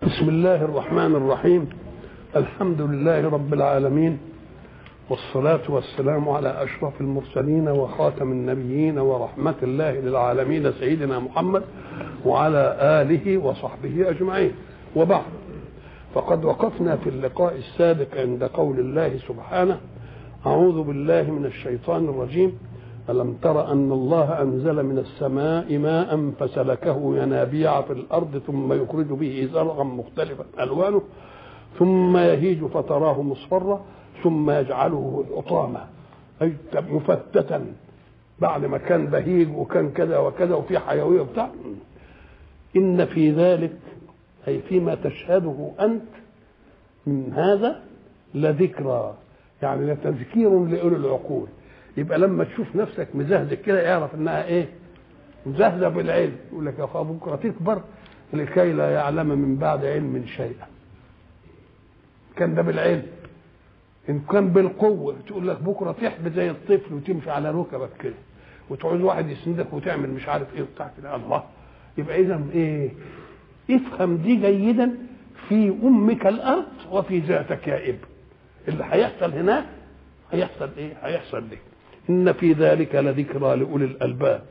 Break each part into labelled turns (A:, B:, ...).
A: بسم الله الرحمن الرحيم الحمد لله رب العالمين والصلاة والسلام على أشرف المرسلين وخاتم النبيين ورحمة الله للعالمين سيدنا محمد وعلى آله وصحبه أجمعين وبعد فقد وقفنا في اللقاء السابق عند قول الله سبحانه أعوذ بالله من الشيطان الرجيم ألم تر أن الله أنزل من السماء ماء فسلكه ينابيع في الأرض ثم يخرج به زرعا مختلفا ألوانه ثم يهيج فتراه مصفرا ثم يجعله حطاما أي مفتتا بعد ما كان بهيج وكان كذا وكذا وفي حيوية وبتاع إن في ذلك أي فيما تشهده أنت من هذا لذكرى يعني لتذكير لأولي العقول يبقى لما تشوف نفسك مزهزه كده يعرف انها ايه مزهزه بالعلم يقول لك يا اخويا بكره تكبر لكي لا يعلم من بعد علم شيئا كان ده بالعلم ان كان بالقوه تقول لك بكره تحب زي الطفل وتمشي على ركبك كده وتعوز واحد يسندك وتعمل مش عارف ايه وبتاع كده الله يبقى اذا ايه افهم دي جيدا في امك الارض وفي ذاتك يا ابن اللي هيحصل هناك هيحصل ايه هيحصل لك إن في ذلك لذكرى لأولي الألباب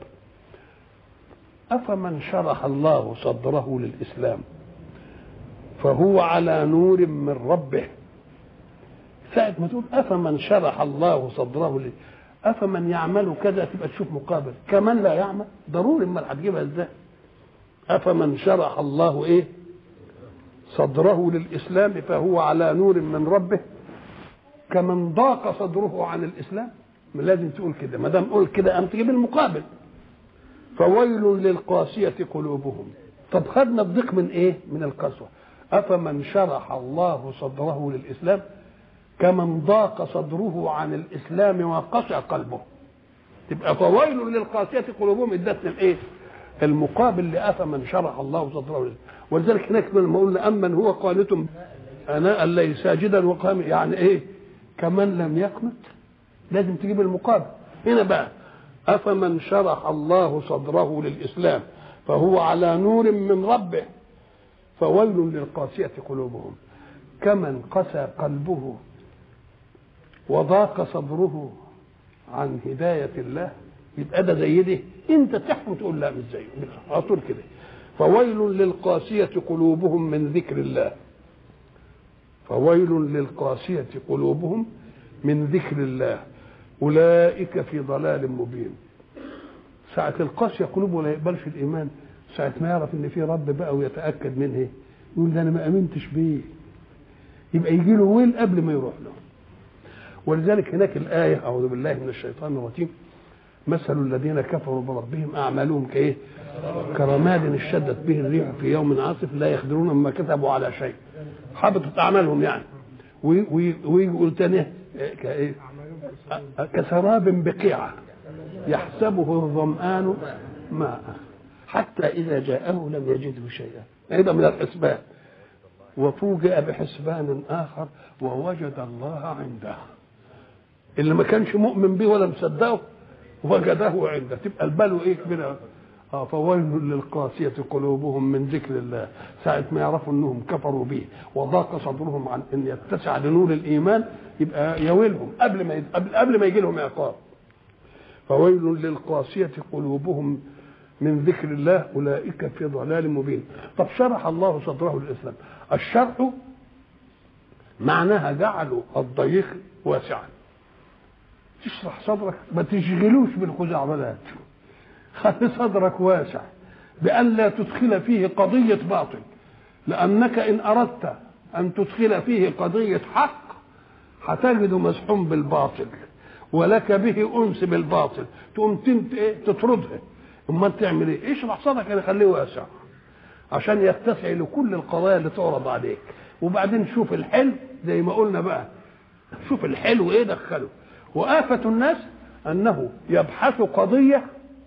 A: أفمن شرح الله صدره للإسلام فهو على نور من ربه ساعة ما تقول أفمن شرح الله صدره لل... أفمن يعمل كذا تبقى تشوف مقابل كمن لا يعمل ضروري ما هتجيبها ازاي أفمن شرح الله إيه صدره للإسلام فهو على نور من ربه كمن ضاق صدره عن الإسلام لازم تقول كده ما دام قول كده قام تجيب المقابل فويل للقاسية قلوبهم طب خدنا الضيق من ايه؟ من القسوة أفمن شرح الله صدره للإسلام كمن ضاق صدره عن الإسلام وقسى قلبه تبقى فويل للقاسية قلوبهم ادتنا الايه؟ المقابل لأفمن شرح الله صدره للإسلام ولذلك هناك لما قلنا أمن هو قانت أناء الليل ساجدا وقام يعني ايه؟ كمن لم يقنت لازم تجيب المقابل هنا بقى أفمن شرح الله صدره للإسلام فهو على نور من ربه فويل للقاسية قلوبهم كمن قسى قلبه وضاق صدره عن هداية الله يبقى ده زي دي انت تحكم تقول لا مش زيه على طول كده فويل للقاسية قلوبهم من ذكر الله فويل للقاسية قلوبهم من ذكر الله أولئك في ضلال مبين ساعة القاسية قلوبه لا يقبلش الإيمان ساعة ما يعرف إن في رب بقى ويتأكد منه يقول ده أنا ما آمنتش بيه يبقى يجي له ويل قبل ما يروح له ولذلك هناك الآية أعوذ بالله من الشيطان الرجيم مثل الذين كفروا بربهم أعمالهم كإيه؟ كرماد اشتدت به الريح في يوم عاصف لا يخدرون مما كتبوا على شيء حبطت أعمالهم يعني ويقول تاني كإيه؟ كسراب بقيعة يحسبه الظمآن ماء حتى إذا جاءه لم يجده شيئا أيضا من الحسبان وفوجئ بحسبان آخر ووجد الله عنده اللي ما كانش مؤمن به ولا مصدقه وجده عنده تبقى البلو ايه كبيره اه فويل للقاسية قلوبهم من ذكر الله ساعة ما يعرفوا انهم كفروا به وضاق صدرهم عن ان يتسع لنور الايمان يبقى يويلهم قبل ما قبل, قبل ما يجي لهم عقاب فويل للقاسية قلوبهم من ذكر الله اولئك في ضلال مبين طب شرح الله صدره للاسلام الشرح معناها جعلوا الضيق واسعا تشرح صدرك ما تشغلوش بالخزعبلات خلي صدرك واسع بأن لا تدخل فيه قضية باطل لأنك إن أردت أن تدخل فيه قضية حق هتجد مزحوم بالباطل ولك به أنس بالباطل تقوم تنت إيه تطردها أمال تعمل إيه؟ اشرح صدرك يعني خليه واسع عشان يتسع لكل القضايا اللي تعرض عليك وبعدين شوف الحلو زي ما قلنا بقى شوف الحلو ايه دخله وآفة الناس أنه يبحث قضية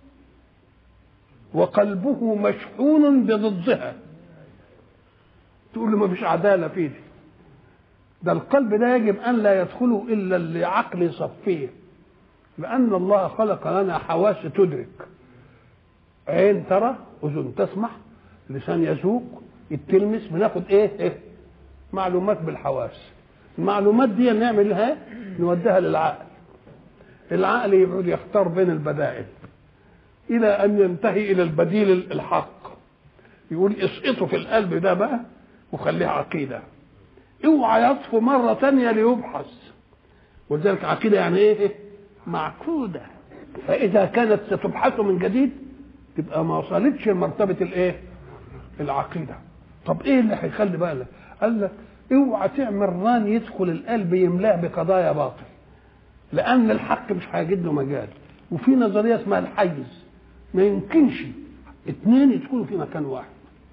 A: وقلبه مشحون بضدها تقول له ما فيش عداله في دي ده القلب ده يجب ان لا يدخله الا اللي عقل يصفيه لان الله خلق لنا حواس تدرك عين ترى اذن تسمع لسان يذوق التلمس بناخد ايه, إيه؟ معلومات بالحواس المعلومات دي نعملها نوديها للعقل العقل يقعد يختار بين البدائل الى ان ينتهي الى البديل الحق يقول اسقطه في القلب ده بقى وخليه عقيده اوعى يطفو مره ثانيه ليبحث ولذلك عقيده يعني ايه معقوده فاذا كانت ستبحث من جديد تبقى ما وصلتش لمرتبه الايه العقيده طب ايه اللي هيخلي بقى لك قال لك اوعى تعمل ران يدخل القلب يملاه بقضايا باطل لان الحق مش هيجد له مجال وفي نظريه اسمها الحيز ما يمكنش اثنين يدخلوا في مكان واحد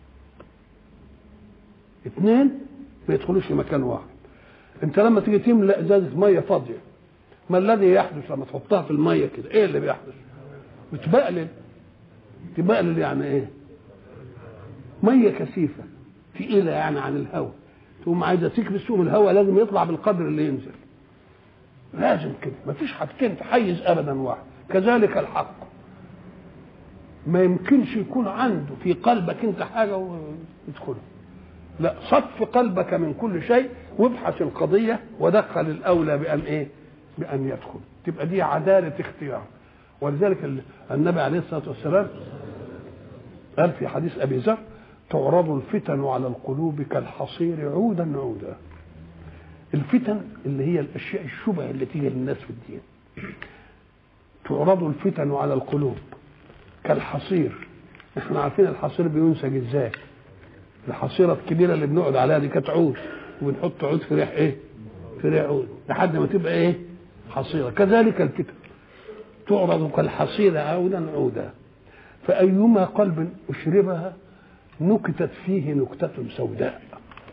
A: اثنين ما يدخلوش في مكان واحد انت لما تيجي تملا ازازه ميه فاضيه ما الذي يحدث لما تحطها في الميه كده ايه اللي بيحدث بتبقلل تبقلل يعني ايه ميه كثيفه تقيله يعني عن الهواء تقوم عايزه تكبس تقوم الهواء لازم يطلع بالقدر اللي ينزل لازم كده مفيش حاجتين تحيز ابدا واحد كذلك الحق ما يمكنش يكون عنده في قلبك انت حاجه ويدخله لا صف قلبك من كل شيء وابحث القضيه ودخل الاولى بان ايه بان يدخل تبقى دي عداله اختيار ولذلك النبي عليه الصلاه والسلام قال في حديث ابي ذر تعرض الفتن على القلوب كالحصير عودا عودا الفتن اللي هي الاشياء الشبه اللي تيجي للناس في الدين تعرض الفتن على القلوب كالحصير احنا عارفين الحصير بينسج ازاي الحصيره الكبيره اللي بنقعد عليها دي كانت عود وبنحط عود في ريح ايه في ريح عود لحد ما تبقى ايه حصيره كذلك الفتن تعرض كالحصيره عودا عودا فايما قلب اشربها نكتت فيه نكته سوداء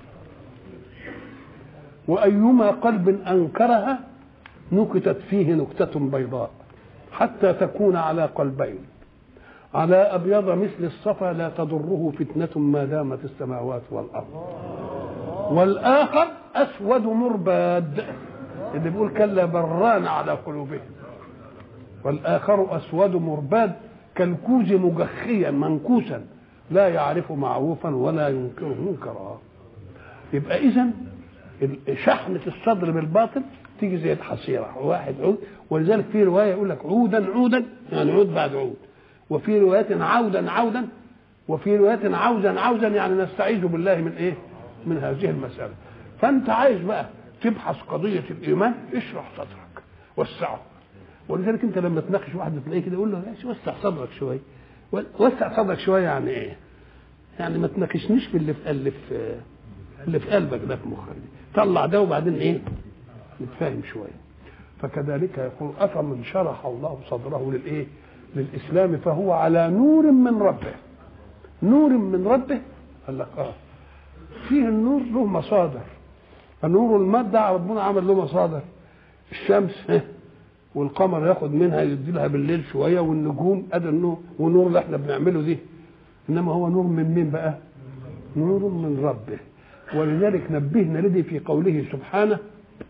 A: وايما قلب انكرها نكتت فيه نكته بيضاء حتى تكون على قلبين على أبيض مثل الصفا لا تضره فتنة ما دامت السماوات والأرض والآخر أسود مرباد اللي بيقول كلا بران على قلوبهم والآخر أسود مرباد كالكوز مجخيا منكوسا لا يعرف معروفا ولا ينكره منكرا يبقى إذا شحنة الصدر بالباطل تيجي زي الحصيرة واحد عود ولذلك في رواية يقول لك عودا عودا يعني عود بعد عود وفي رواية عودا عودا وفي رواية عوزا عوزا يعني نستعيذ بالله من ايه؟ من هذه المسألة. فأنت عايز بقى تبحث قضية الإيمان اشرح صدرك وسعه. ولذلك أنت لما تناقش واحد تلاقيه كده يقول له وسع صدرك شوية. وسع صدرك شوية يعني إيه؟ يعني ما تناقشنيش في اللي في اللي في اللي في قلبك ده في مخك طلع ده وبعدين إيه؟ نتفاهم شوية. فكذلك يقول أفمن شرح الله صدره للإيه؟ للإسلام فهو على نور من ربه نور من ربه قال لك اه فيه النور له مصادر النور المادة ربنا عمل له مصادر الشمس والقمر ياخد منها يدي لها بالليل شوية والنجوم ادي النور والنور اللي احنا بنعمله دي انما هو نور من مين بقى نور من ربه ولذلك نبهنا لدي في قوله سبحانه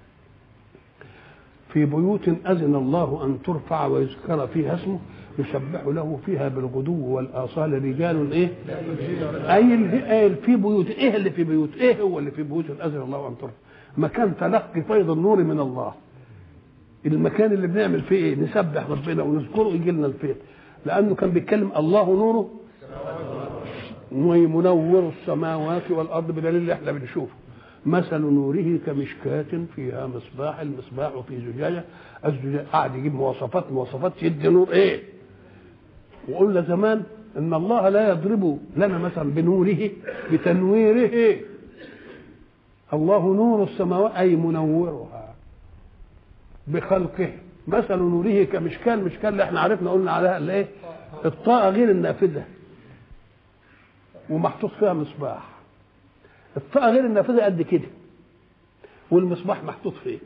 A: في بيوت أذن الله أن ترفع ويذكر فيها اسمه يسبح له فيها بالغدو والآصال رجال إيه؟ أي في بيوت إيه اللي في بيوت؟ إيه هو اللي في بيوت أذن الله أن ترفع؟ مكان تلقي فيض النور من الله. المكان اللي بنعمل فيه إيه؟ نسبح ربنا ونذكره يجي لنا الفيض. لأنه كان بيتكلم الله نوره منور السماوات والأرض بدليل اللي احنا بنشوفه. مثل نوره كمشكاة فيها مصباح المصباح في زجاجة الزجاجة قاعد يجيب مواصفات مواصفات يدي نور ايه وقلنا زمان ان الله لا يضرب لنا مثلا بنوره بتنويره الله نور السماوات اي منورها بخلقه مثل نوره كمشكاة المشكاة اللي احنا عرفنا قلنا عليها الايه الطاقة غير النافذة ومحطوط فيها مصباح الطاقة غير النافذة قد كده والمصباح محطوط فيه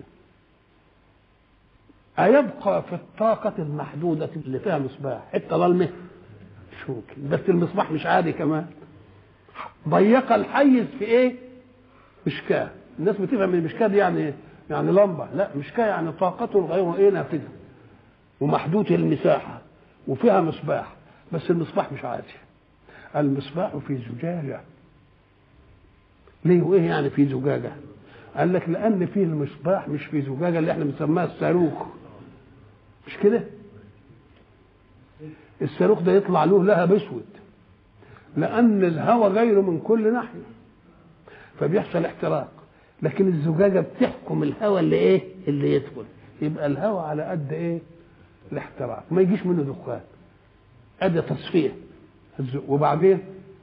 A: أيبقى في الطاقة المحدودة اللي فيها مصباح حتة ظلمة مش ممكن بس المصباح مش عادي كمان ضيق الحيز في ايه؟ مشكاة الناس بتفهم المشكاة دي يعني ايه؟ يعني لمبة لا مشكاة يعني طاقته غير ايه نافذة ومحدود المساحة وفيها مصباح بس المصباح مش عادي المصباح في زجاجة ليه وايه يعني في زجاجه قال لك لان فيه المصباح مش في زجاجه اللي احنا بنسميها الصاروخ مش كده الصاروخ ده يطلع له لهب اسود لان الهواء غيره من كل ناحيه فبيحصل احتراق لكن الزجاجه بتحكم الهواء اللي ايه اللي يدخل يبقى الهواء على قد ايه الاحتراق ما يجيش منه دخان ادي تصفيه وبعدين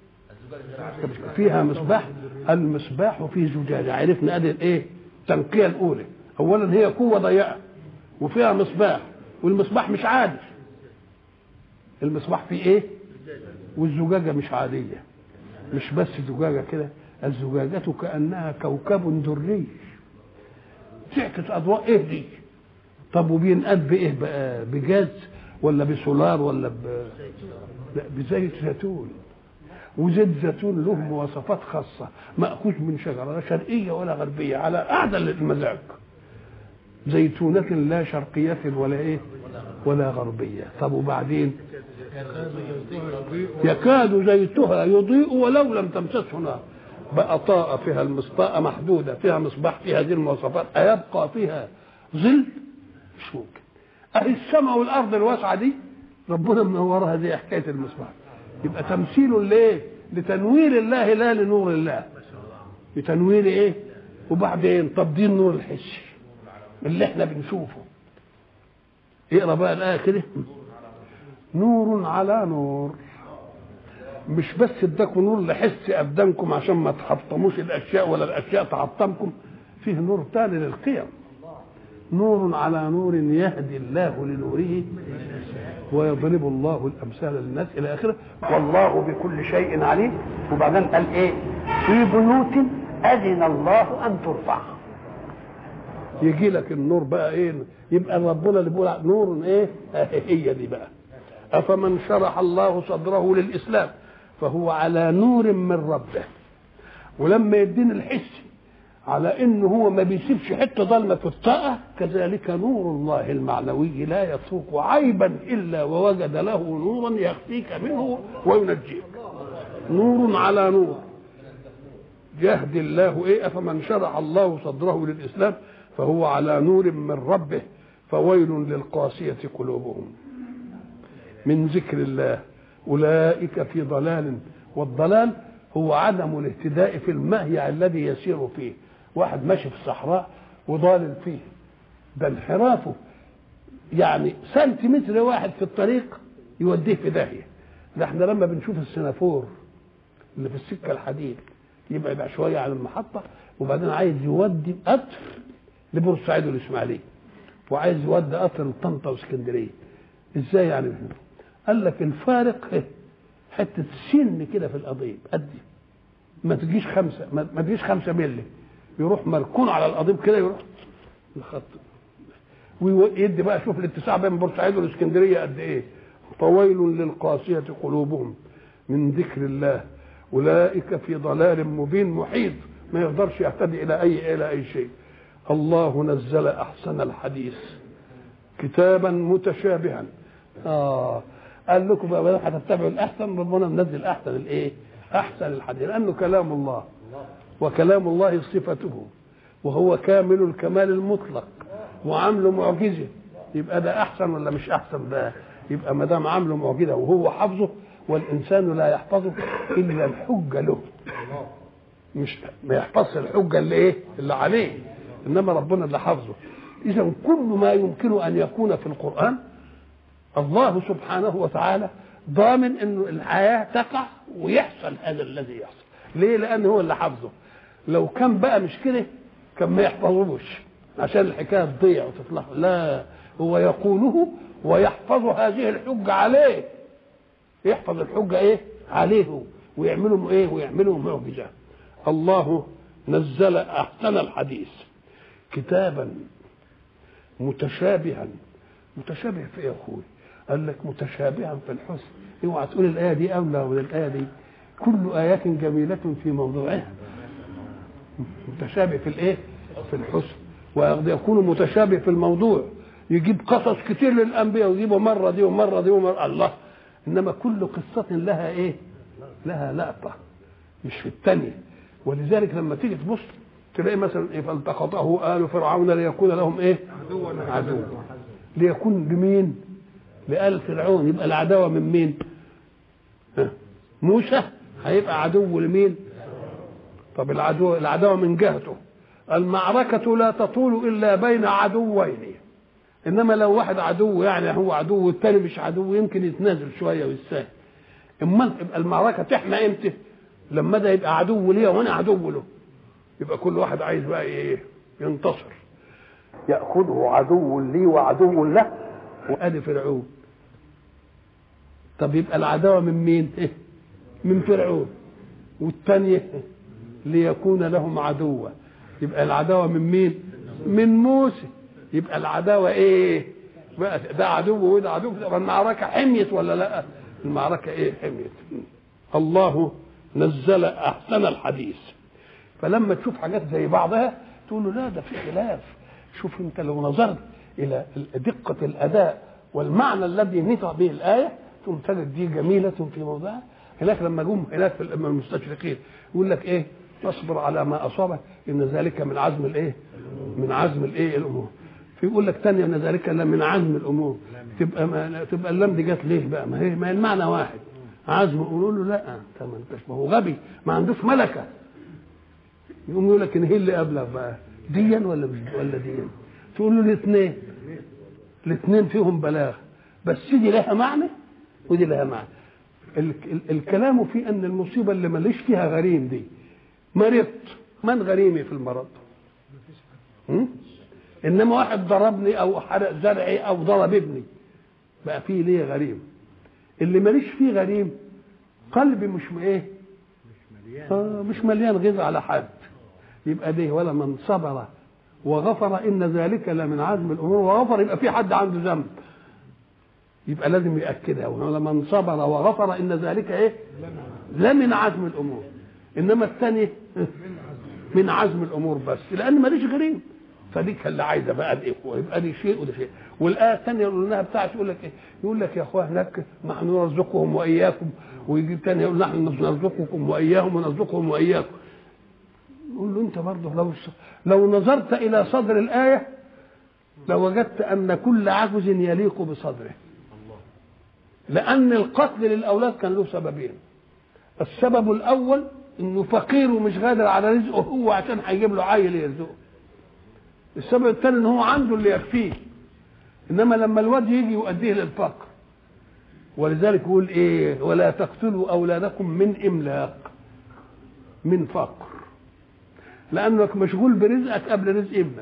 A: فيها مصباح المصباح فيه زجاجه عرفنا ادي الايه التنقيه الاولى اولا هي قوه ضيقه وفيها مصباح والمصباح مش عادي المصباح فيه ايه والزجاجه مش عاديه مش بس زجاجه كده الزجاجة كأنها كوكب دري تعكس أضواء إيه دي؟ طب وبينقاد بإيه بقى؟ بجاز ولا بسولار ولا ب... لا بزيت زيتون وزيت زيتون له مواصفات خاصة مأخوذ من شجرة لا شرقية ولا غربية على أعدل المزاج زيتونة لا شرقية ولا إيه ولا غربية طب وبعدين يكاد زيتها يضيء ولو لم تمسسه نار بقى طاقة فيها المصطاقة محدودة فيها مصباح فيها هذه المواصفات أيبقى فيها ظل مش ممكن أهي السماء والأرض الواسعة دي ربنا منورها دي حكاية المصباح يبقى تمثيل ليه لتنوير الله لا لنور الله لتنوير ايه وبعدين طب دي النور الحسي اللي احنا بنشوفه اقرا بقى الايه كده نور على نور مش بس اداكم نور لحس ابدانكم عشان ما تحطموش الاشياء ولا الاشياء تحطمكم فيه نور تاني للقيم نور على نور يهدي الله لنوره ويضرب الله الامثال للناس الى اخره والله بكل شيء عليم وبعدين قال ايه في بيوت اذن الله ان ترفع يجي لك النور بقى ايه يبقى ربنا اللي بيقول نور ايه هي دي بقى افمن شرح الله صدره للاسلام فهو على نور من ربه ولما يديني الحس على انه هو ما بيسيبش حته ضلمه في الطاقه كذلك نور الله المعنوي لا يترك عيبا الا ووجد له نورا يخفيك منه وينجيك نور على نور يهدي الله ايه افمن شرح الله صدره للاسلام فهو على نور من ربه فويل للقاسيه قلوبهم من ذكر الله اولئك في ضلال والضلال هو عدم الاهتداء في المهيع الذي يسير فيه واحد ماشي في الصحراء وضالل فيه ده انحرافه يعني سنتيمتر واحد في الطريق يوديه في داهيه ده احنا لما بنشوف السنافور اللي في السكه الحديد يبعد شويه عن المحطه وبعدين عايز يودي قطر لبورسعيد والاسماعيليه وعايز يودي قطر لطنطا واسكندريه ازاي يعني قال لك الفارق حته سن كده في القضيب قد ما تجيش خمسه ما تجيش خمسه ملي يروح مركون على القضيب كده يروح الخط ويدي بقى شوف الاتساع بين بورسعيد والاسكندريه قد ايه فويل للقاسيه قلوبهم من ذكر الله اولئك في ضلال مبين محيط ما يقدرش يهتدي الى اي الى اي شيء الله نزل احسن الحديث كتابا متشابها اه قال لكم بقى هتتبعوا الاحسن ربنا منزل احسن الايه احسن الحديث لانه كلام الله وكلام الله صفته وهو كامل الكمال المطلق وعامله معجزه يبقى ده احسن ولا مش احسن بقى يبقى ما دام عامله معجزه وهو حافظه والانسان لا يحفظه الا الحجه له مش ما يحفظش الحجه اللي ايه اللي عليه انما ربنا اللي حافظه اذا كل ما يمكن ان يكون في القران الله سبحانه وتعالى ضامن انه الحياه تقع ويحصل هذا الذي يحصل ليه لان هو اللي حافظه لو كان بقى مش كده كان ما يحفظوش عشان الحكايه تضيع وتطلع لا هو يقوله ويحفظ هذه الحجه عليه يحفظ الحجه ايه عليه ويعملوا ايه ويعملوا معجزه الله نزل احسن الحديث كتابا متشابها متشابه في ايه يا اخوي قال لك متشابها في الحسن اوعى تقول الايه دي اولى ولا الايه دي كل ايات جميله في موضوعها متشابه في الايه في الحسن ويكون متشابه في الموضوع يجيب قصص كتير للانبياء ويجيبوا مره دي ومره دي ومره الله انما كل قصه لها ايه لها لقطه مش في الثانيه ولذلك لما تيجي تبص تلاقي مثلا ايه فالتقطه ال فرعون ليكون لهم ايه عدو ليكون لمين لآل فرعون يبقى العداوة من مين ها. موسى هيبقى عدو لمين طب العدو العداوة من جهته المعركة لا تطول إلا بين عدوين إنما لو واحد عدو يعني هو عدو والتاني مش عدو يمكن يتنازل شوية ويستاهل اما يبقى المعركة تحمى امتى لما ده يبقى عدو ليه وانا عدو له يبقى كل واحد عايز بقى ايه ينتصر ياخذه عدو لي وعدو له وادي فرعون طب يبقى العداوه من مين من فرعون والثانيه ليكون لهم عدوا يبقى العداوه من مين من موسى يبقى العداوه ايه بقى ده عدو وده عدو المعركه حميت ولا لا المعركه ايه حميت الله نزل احسن الحديث فلما تشوف حاجات زي بعضها تقول له لا ده في خلاف شوف انت لو نظرت الى دقه الاداء والمعنى الذي نطق به الايه تقوم تجد دي جميله في موضعها هناك لما جم هناك في المستشرقين يقول لك ايه تصبر على ما اصابك ان ذلك من عزم الايه من عزم الايه الامور فيقول لك ثانيه ان ذلك من عزم الامور تبقى ما تبقى اللام دي جت ليه بقى ما هي ما هي المعنى واحد عزم يقولوا له لا انت ما انتش ما هو غبي ما عندوش ملكه يقوم يقول لك ان هي اللي قبلها بقى ديا ولا مش ولا ديا تقول له الاثنين الاثنين فيهم بلاغ بس دي لها معنى ودي لها معنى ال- ال- الكلام في ان المصيبه اللي ماليش فيها غريم دي مرضت من غريمي في المرض م? انما واحد ضربني او حرق زرعي او ضرب ابني بقى فيه ليه غريم اللي ماليش فيه غريم قلبي مش ايه آه مش مليان غذاء على حد يبقى ده ولا من صبر وغفر ان ذلك لمن عزم الامور وغفر يبقى في حد عنده ذنب يبقى لازم ياكدها ولا من صبر وغفر ان ذلك ايه لمن عزم الامور انما الثاني من عزم الامور بس لان ماليش غريم فديك اللي عايزه بقى الاخوه يبقى دي شيء وده شيء والايه الثانيه اللي قلناها بتاعت يقول لك ايه يقول لك يا اخوان هناك نحن نرزقهم واياكم ويجي الثاني يقول نحن نرزقكم واياهم ونرزقهم واياكم يقول له انت برضه لو لو نظرت الى صدر الايه لوجدت ان كل عجز يليق بصدره لان القتل للاولاد كان له سببين السبب الاول انه فقير ومش قادر على رزقه هو عشان هيجيب له عيل يرزقه السبب الثاني ان هو عنده اللي يكفيه انما لما الواد يجي يؤديه للفقر ولذلك يقول ايه ولا تقتلوا اولادكم من املاق من فقر لانك مشغول برزقك قبل رزق ابنك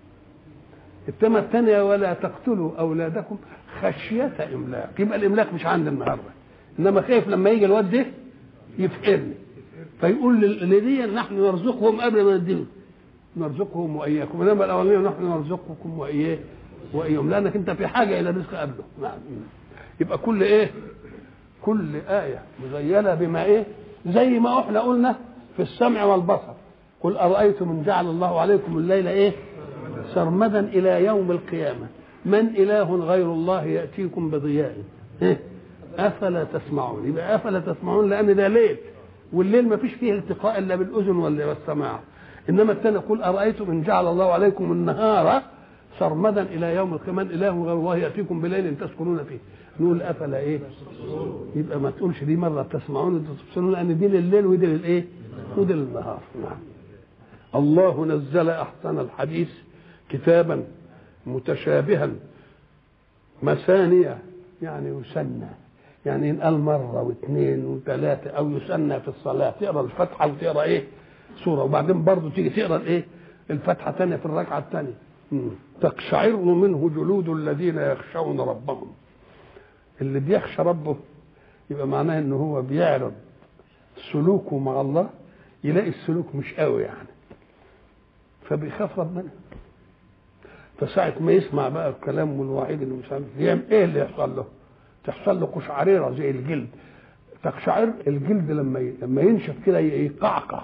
A: التمة الثانية ولا تقتلوا أولادكم خشية إملاق يبقى الإملاق مش عندي النهاردة إنما خايف لما يجي الواد ده يفقرني فيقول لدي نحن نرزقهم قبل ما نديهم نرزقهم وإياكم إنما الأولانية نحن نرزقكم وإياه وإياهم لأنك أنت في حاجة إلى رزق قبله نعم يبقى كل إيه كل آية مزينة بما إيه زي ما إحنا قلنا في السمع والبصر قل أرأيتم إن جعل الله عليكم الليل إيه سرمدا إلى يوم القيامة من إله غير الله يأتيكم بضياء إيه؟ أفلا تسمعون يبقى أفلا تسمعون لأن ده ليل والليل ما فيش فيه التقاء إلا بالأذن ولا والسماع إنما الثاني يقول أرأيتم إن جعل الله عليكم النهار سرمدا إلى يوم القيامة من إله غير الله يأتيكم بليل تسكنون فيه نقول أفلا إيه يبقى ما تقولش دي مرة تسمعون تبصرون لأن دي لليل ودي للإيه ودي للنهار نعم الله نزل أحسن الحديث كتابا متشابها مثانية يعني يسنى يعني ينقال مرة واثنين وثلاثة أو يسنى في الصلاة تقرأ الفاتحة وتقرأ إيه سورة وبعدين برضه تيجي تقرأ الإيه الفاتحة ثانية في الركعة الثانية تقشعر منه جلود الذين يخشون ربهم اللي بيخشى ربه يبقى معناه ان هو بيعرض سلوكه مع الله يلاقي السلوك مش قوي يعني فبيخاف ربنا فساعة ما يسمع بقى الكلام والوعيد اللي مش عارف يعمل ايه اللي يحصل له؟ تحصل له قشعريره زي الجلد تقشعر الجلد لما ي... لما ينشف كده يقعقع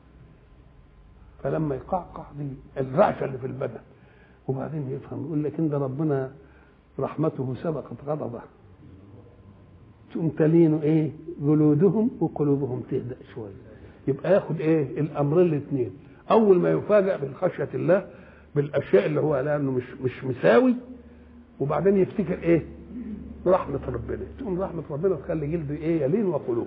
A: فلما يقعقع دي الرعشه اللي في البدن وبعدين يفهم يقول لك ان ده ربنا رحمته سبقت غضبه تقوم تلين ايه جلودهم وقلوبهم تهدأ شويه يبقى ياخد ايه الامرين الاثنين اول ما يفاجأ بخشية الله بالاشياء اللي هو قالها انه مش مش مساوي وبعدين يفتكر ايه رحمة ربنا تقوم رحمة ربنا تخلي جلده ايه يلين وقلوبه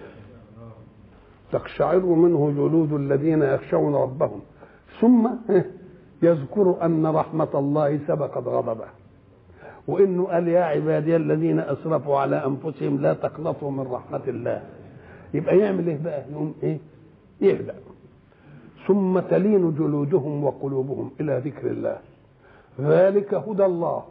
A: تقشعر منه جلود الذين يخشون ربهم ثم يذكر ان رحمة الله سبقت غضبه وانه قال يا عبادي الذين اسرفوا على انفسهم لا تقنطوا من رحمة الله يبقى يعمل ايه بقى يقوم ايه يهدأ ثم تلين جلودهم وقلوبهم الى ذكر الله ذلك هدى الله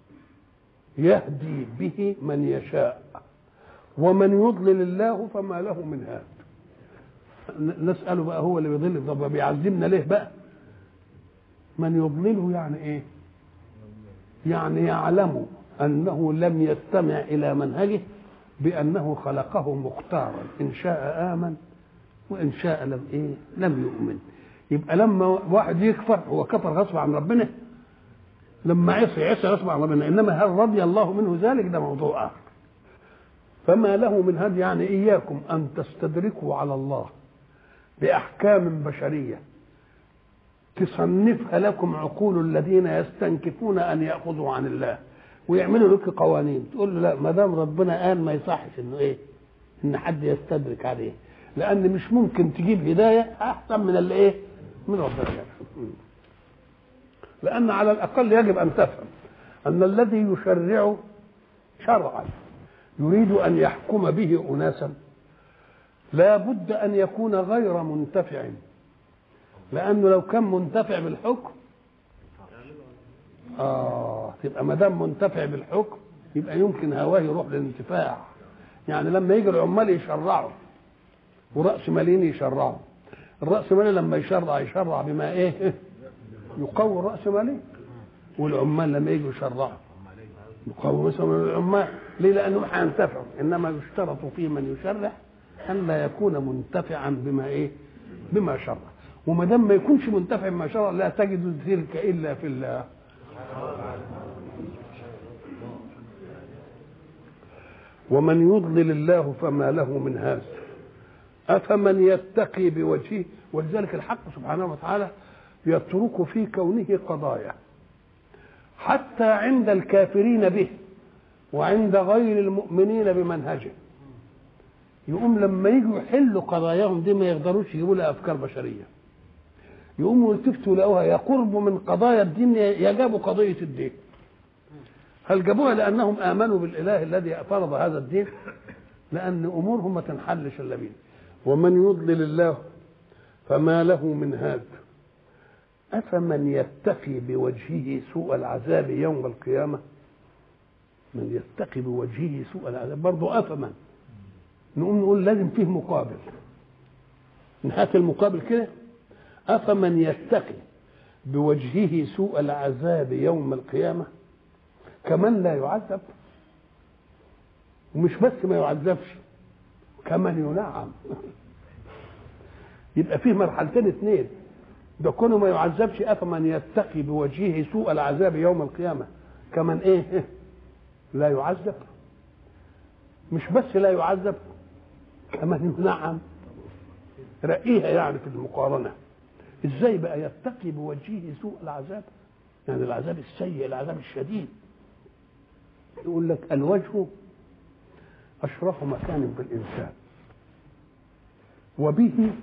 A: يهدي به من يشاء ومن يضلل الله فما له من هاد نسأله بقى هو اللي بيضل طب بيعذبنا ليه بقى من يضلله يعني ايه يعني يعلم انه لم يستمع الى منهجه بانه خلقه مختارا ان شاء امن وان شاء لم ايه لم يؤمن يبقى لما واحد يكفر هو كفر غصب عن ربنا لما عصي عصي غصب عن ربنا انما هل رضي الله منه ذلك ده موضوع اخر فما له من هدي يعني اياكم ان تستدركوا على الله باحكام بشريه تصنفها لكم عقول الذين يستنكفون ان ياخذوا عن الله ويعملوا لك قوانين تقول له لا ما دام ربنا قال ما يصحش انه ايه ان حد يستدرك عليه لان مش ممكن تجيب هدايه احسن من اللي ايه من ربنا لان على الاقل يجب ان تفهم ان الذي يشرع شرعا يريد ان يحكم به اناسا لا بد ان يكون غير منتفع لانه لو كان منتفع بالحكم اه تبقى ما دام منتفع بالحكم يبقى يمكن هواه يروح للانتفاع يعني لما يجي العمال يشرعوا ورأس مالين يشرعوا الرأس مالي لما يشرع يشرع بما ايه يقوي الرأس مالي والعمال لما يجوا يشرعوا يقوي مثلا العمال ليه لانهم هينتفعوا انما يشترط في من يشرع ان لا يكون منتفعا بما ايه بما شرع وما دام ما يكونش منتفع بما شرع لا تجد تلك الا في الله ومن يضلل الله فما له من هاد أفمن يتقي بوجهه ولذلك الحق سبحانه وتعالى يترك في كونه قضايا حتى عند الكافرين به وعند غير المؤمنين بمنهجه يقوم لما يجوا يحلوا قضاياهم دي ما يقدروش يجيبوا لها افكار بشريه يقوموا يلتفتوا يلاقوها يقرب من قضايا الدين يجابوا قضيه الدين هل جابوها لانهم امنوا بالاله الذي فرض هذا الدين لان امورهم ما تنحلش الا بيه ومن يضلل الله فما له من هاد افمن يتقي بوجهه سوء العذاب يوم القيامه من يتقي بوجهه سوء العذاب برضه افمن نقوم نقول لازم فيه مقابل نهات المقابل كده أفمن يتقي بوجهه سوء العذاب يوم القيامة كمن لا يعذب ومش بس ما يعذبش كمن ينعم يبقى فيه مرحلتين اثنين ده كونه ما يعذبش أفمن يتقي بوجهه سوء العذاب يوم القيامة كمن ايه لا يعذب مش بس لا يعذب كمان ينعم رقيها يعني في المقارنة ازاي بقى يتقي بوجهه سوء العذاب يعني العذاب السيء العذاب الشديد يقول لك الوجه أشرف مكان في الإنسان وبه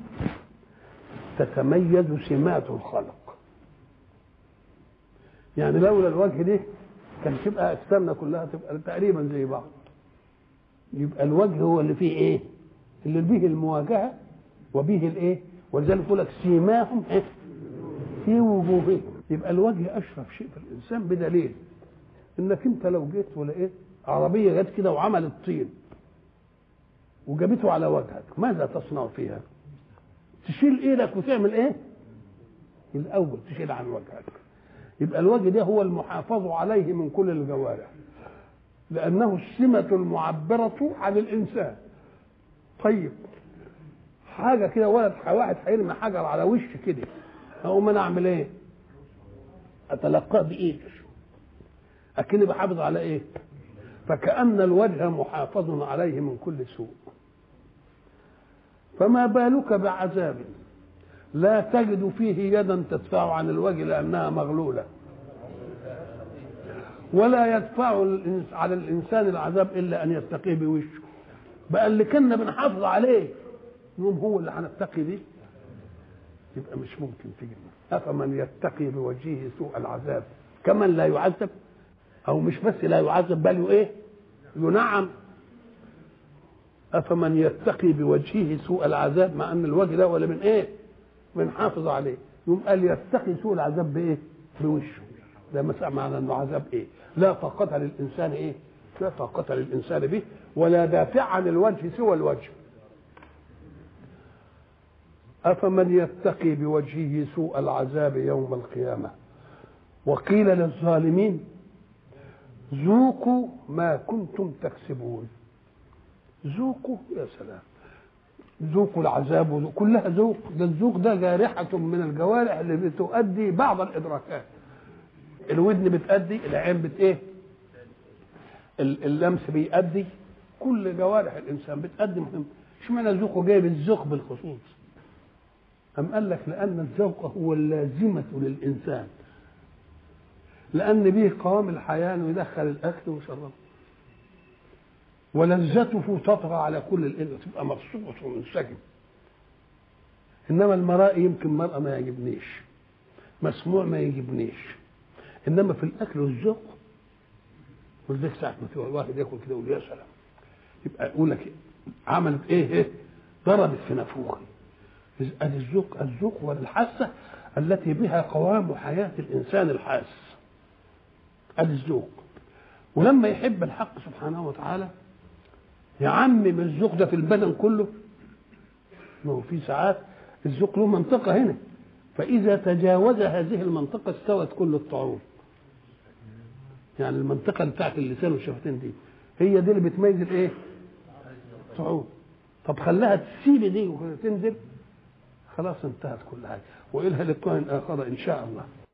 A: تتميز سمات الخلق يعني لولا الوجه ده كان تبقى أجسامنا كلها تبقى تقريبا زي بعض يبقى الوجه هو اللي فيه ايه اللي به المواجهه وبه الايه ولذلك يقول لك سيماهم ايه في وجوههم يبقى الوجه اشرف شيء في الانسان بدليل انك انت لو جيت ولقيت عربيه جت كده وعملت طين وجابته على وجهك ماذا تصنع فيها تشيل ايدك وتعمل ايه الاول تشيل عن وجهك يبقى الوجه ده هو المحافظ عليه من كل الجوارح لأنه السمة المعبرة عن الإنسان طيب حاجة كده ولد واحد هيرمي حجر على وش كده أقوم أنا أعمل إيه؟ أتلقاه بإيدي أكني بحافظ على إيه؟ فكأن الوجه محافظ عليه من كل سوء فما بالك بعذاب لا تجد فيه يدا تدفع عن الوجه لانها مغلوله ولا يدفع الإنس- على الانسان العذاب الا ان يتقيه بوشه بقى اللي كنا بنحافظ عليه يوم هو اللي هنتقي بيه يبقى مش ممكن تيجي افمن يتقي بوجهه سوء العذاب كمن لا يعذب او مش بس لا يعذب بل ايه ينعم افمن يتقي بوجهه سوء العذاب مع ان الوجه ده ولا من ايه بنحافظ عليه يقوم قال يتقي سوء العذاب بايه بوشه ده مثلا معنى انه عذاب ايه لا طاقة للانسان ايه لا طاقة للانسان به ولا دافع عن الوجه سوى الوجه افمن يتقي بوجهه سوء العذاب يوم القيامه وقيل للظالمين ذوقوا ما كنتم تكسبون ذوقوا يا سلام ذوقوا العذاب وذوق- كلها ذوق ده الذوق ده جارحة من الجوارح اللي بتؤدي بعض الإدراكات الودن بتأدي العين بت إيه ال- اللمس بيأدي كل جوارح الإنسان بتأدي مهم اشمعنى ذوقه جايب الذوق بالخصوص أم قال لك لأن الذوق هو اللازمة للإنسان لأن به قوام الحياة إنه يدخل الأكل ويشربه ولذته تطغى على كل الإنس تبقى مبسوط ومنسجم إنما المرأة يمكن مرأة ما يعجبنيش مسموع ما يجيبنيش إنما في الأكل والذوق ولذلك ساعة ما في واحد ياكل كده يقول يا سلام يبقى يقول لك عملت إيه إيه ضربت في نافوخي ادي الذوق الذوق والحاسه التي بها قوام حياه الانسان الحاس ادي الذوق ولما يحب الحق سبحانه وتعالى يعمم الذوق ده في البدن كله ما هو في ساعات الذوق له منطقه هنا فاذا تجاوز هذه المنطقه استوت كل الطعوم يعني المنطقه بتاعت اللسان والشفتين دي هي دي اللي بتميز الايه الطعوم طب خلاها تسيب دي وتنزل خلاص انتهت كل حاجه والها لقاء اخر ان شاء الله